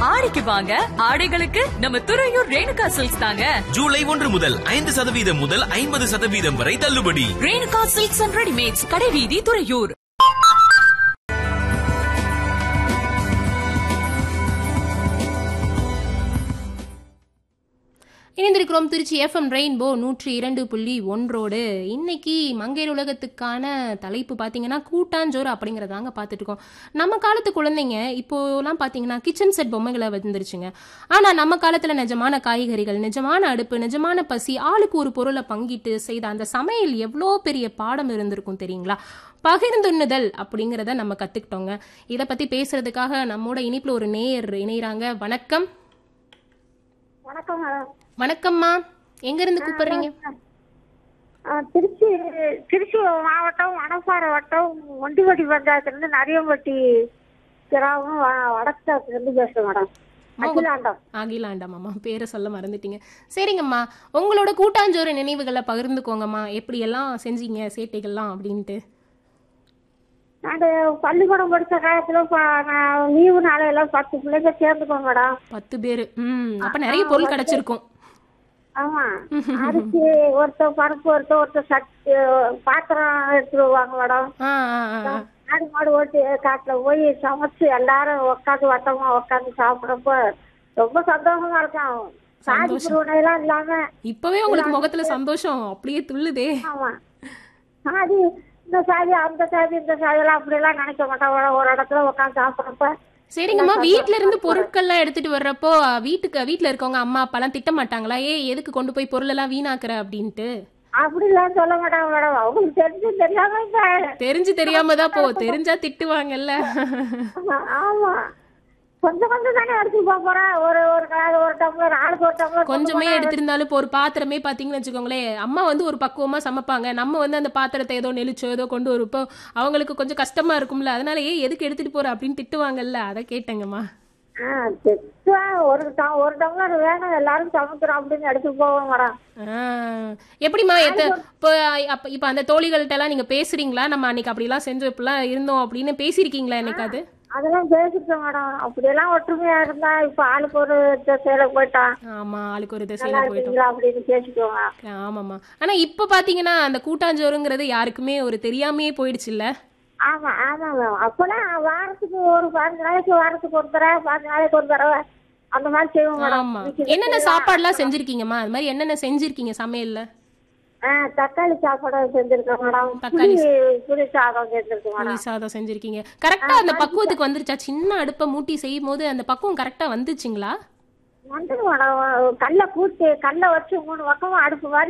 ஆடிக்கு வாங்க ஆடைகளுக்கு நம்ம துறையூர் ரேணுகா சில்க்ஸ் தாங்க ஜூலை ஒன்று முதல் ஐந்து சதவீதம் முதல் ஐம்பது சதவீதம் வரை தள்ளுபடி ரேணுகா சில்க்ஸ் அண்ட் ரெடிமேட்ஸ் கடைவீதி துறையூர் இணைந்திருக்கிறோம் திருச்சி எஃப்எம் ரெயின்போ நூற்றி இரண்டு புள்ளி ஒன்றோடு இன்னைக்கு மங்கையர் உலகத்துக்கான தலைப்பு பார்த்தீங்கன்னா கூட்டாஞ்சோறு அப்படிங்கிறதாங்க பார்த்துட்டு இருக்கோம் நம்ம காலத்து குழந்தைங்க இப்போலாம் பார்த்தீங்கன்னா கிச்சன் செட் பொம்மைகளை வந்துருச்சுங்க ஆனால் நம்ம காலத்தில் நிஜமான காய்கறிகள் நிஜமான அடுப்பு நிஜமான பசி ஆளுக்கு ஒரு பொருளை பங்கிட்டு செய்த அந்த சமையல் எவ்வளோ பெரிய பாடம் இருந்திருக்கும் தெரியுங்களா பகிர்ந்துண்ணுதல் அப்படிங்கிறத நம்ம கற்றுக்கிட்டோங்க இதை பற்றி பேசுறதுக்காக நம்மோட இனிப்பில் ஒரு நேயர் இணைகிறாங்க வணக்கம் வணக்கம் மேடம் வணக்கம்மா எங்க இருந்து கூப்பிடுறீங்க ஆ, திருச்சி திருச்சி மாவட்டம் வனப்பாறை வட்டம் ஒண்டிவட்டி பஞ்சாயத்துலேருந்து நரியம்பட்டி கிராமம் வ- வடக்குலேருந்து பேசுகிறேன் மேடம் அகிலாண்டம் அகிலாண்டாமாம்மா பேரை சொல்ல மறந்துட்டீங்க சரிங்கம்மா உங்களோட கூட்டாஞ்சோறு நினைவுகளை பகிர்ந்துக்கோங்கம்மா எப்படி எல்லாம் செஞ்சீங்க சேட்டைகள்லாம் அப்படின்ட்டு நாங்கள் பள்ளிக்கூடம் படித்த காலத்தில் லீவு நாளையெல்லாம் பத்து பிள்ளைங்க சேர்ந்துக்கோம் மேடம் பத்து பேர் ம் அப்ப நிறைய பொருள் கிடைச்சிருக்கும் ஆமா அரிசி ஒருத்தர் பருப்பு ஒருத்தர் ஒருத்தர் சட்டி பாத்திரம் எடுத்துட்டு வருவாங்க மேடம் ஆ ஆ ஆ, ஆ. ஆடு மாடு ஓட்டி காட்டுல போய் சமைச்சு எல்லாரும் உட்காந்து வட்டமா உட்காந்து சாப்பிடறப்ப ரொம்ப சந்தோஷமா இருக்கும் சாதி பிரிவினையெல்லாம் இல்லாம இப்பவே உங்களுக்கு முகத்துல சந்தோஷம் அப்படியே துள்ளுதே ஆமா சாதி இந்த சாதி அந்த சாதி இந்த சாதி எல்லாம் அப்படி எல்லாம் நினைக்க மாட்டோம் ஒரு- ஒரு இடத்துல உட்காந்து சாப்பிடறப்ப சரிங்கம்மா வீட்ல இருந்து பொருட்கள்லாம் எடுத்துட்டு வர்றப்போ வீட்டுக்கு வீட்ல இருக்கவங்க அம்மா அப்பாலாம் திட்ட மாட்டாங்களா ஏ எதுக்கு கொண்டு போய் பொருள் எல்லாம் வீணாக்குற அப்படின்ட்டு அப்படிலாம் சொல்ல மாட்டாங்க மேடம் அவங்களுக்கு தெரிஞ்சு தெரியாம இந்த- தெரிஞ்சு தெரியாம தான் போ தெரிஞ்சா திட்டுவாங்கல்ல ஆமா கொஞ்சம் கொஞ்சம் தானே எடுத்துட்டு போக போறேன் ஒரு ஒரு கா- ஒரு டம்ளர் ஆளுக்கு ஒரு டம்ளர் கொஞ்சமே எடுத்திருந்தாலும் இப்போ ஒரு பாத்திரமே பாத்தீங்கன்னு வச்சுக்கோங்களேன் அம்மா வந்து ஒரு பக்குவமா சமைப்பாங்க நம்ம வந்து அந்த பாத்திரத்தை ஏதோ நெளிச்சோ ஏதோ கொண்டு வரப்போ அவங்களுக்கு கொஞ்சம் கஷ்டமா இருக்கும்ல அதனால ஏன் எதுக்கு எடுத்துட்டு போற அப்படின்னு திட்டுவாங்கல்ல அதை கேட்டேங்கம்மா ஆ, திட்டுவா. ஒரு ட- ஒரு டம்ளர் வேணும் எல்லாரும் சமைக்கிறோம் அப்படின்னு எடுத்துட்டு போவோம் மேடம் ஆ, எப்படிம்மா எத்த இப்போ அப்ப இப்போ அந்த தோழிகள்கிட்ட எல்லாம் நீங்க பேசுறீங்களா நம்ம அன்னைக்கு அப்படிலாம் செஞ்சு இப்படிலாம் இருந்தோம் அப்படின்னு பேசியிருக்கீங்களா என்னைக்காவது அதெல்லாம் பேசிட்டோம் மேடம் அப்படியெல்லாம் ஒற்றுமையா இருந்தா இப்ப ஆளுக்கு ஒரு திசையில போயிட்டான் ஆமா ஆளுக்கு ஒரு நல்லா திசையில போயிட்டோம் இருக்கீங்களா அப்படின்னு பேசிக்குவோங்க ஆமாம்மா ஆனா இப்ப பாத்தீங்கன்னா அந்த கூட்டாஞ்சோறுங்கிறது யாருக்குமே ஒரு தெரியாமையே போயிடுச்சு இல்ல ஆமா ஆமா மேம் அப்பெல்லாம் வாரத்துக்கு ஒரு பதினஞ்சு நாளைக்கு வாரத்துக்கு ஒரு தடவை பதினஞ்சு நாளைக்கு ஒரு தடவை அந்த மாதிரி செய்வோம் மேடம் ஆமா என்னென்ன சாப்பாடுலாம் செஞ்சிருக்கீங்கம்மா அது மாதிரி என்னென்ன செஞ்சிருக்கீங்க சமையல்ல ஆ, தக்காளி சாப்பாடு செஞ்சிருக்கேன் மேடம் தக்காளி புளி புளி சாதம் செஞ்சிருக்கேன் புளி மேடம் சாதம் செஞ்சிருக்கீங்க கரெக்டா அந்த பக்குவத்துக்கு வந்துருச்சா சின்ன அடுப்பை மூட்டி செய்யும் போது அந்த பக்குவம் கரெக்டா வந்துச்சுங்களா வந்து மேடம் கல்லை கூட்டி கல்லை வச்சு மூணு பக்கமும் அடுப்பு மாதிரி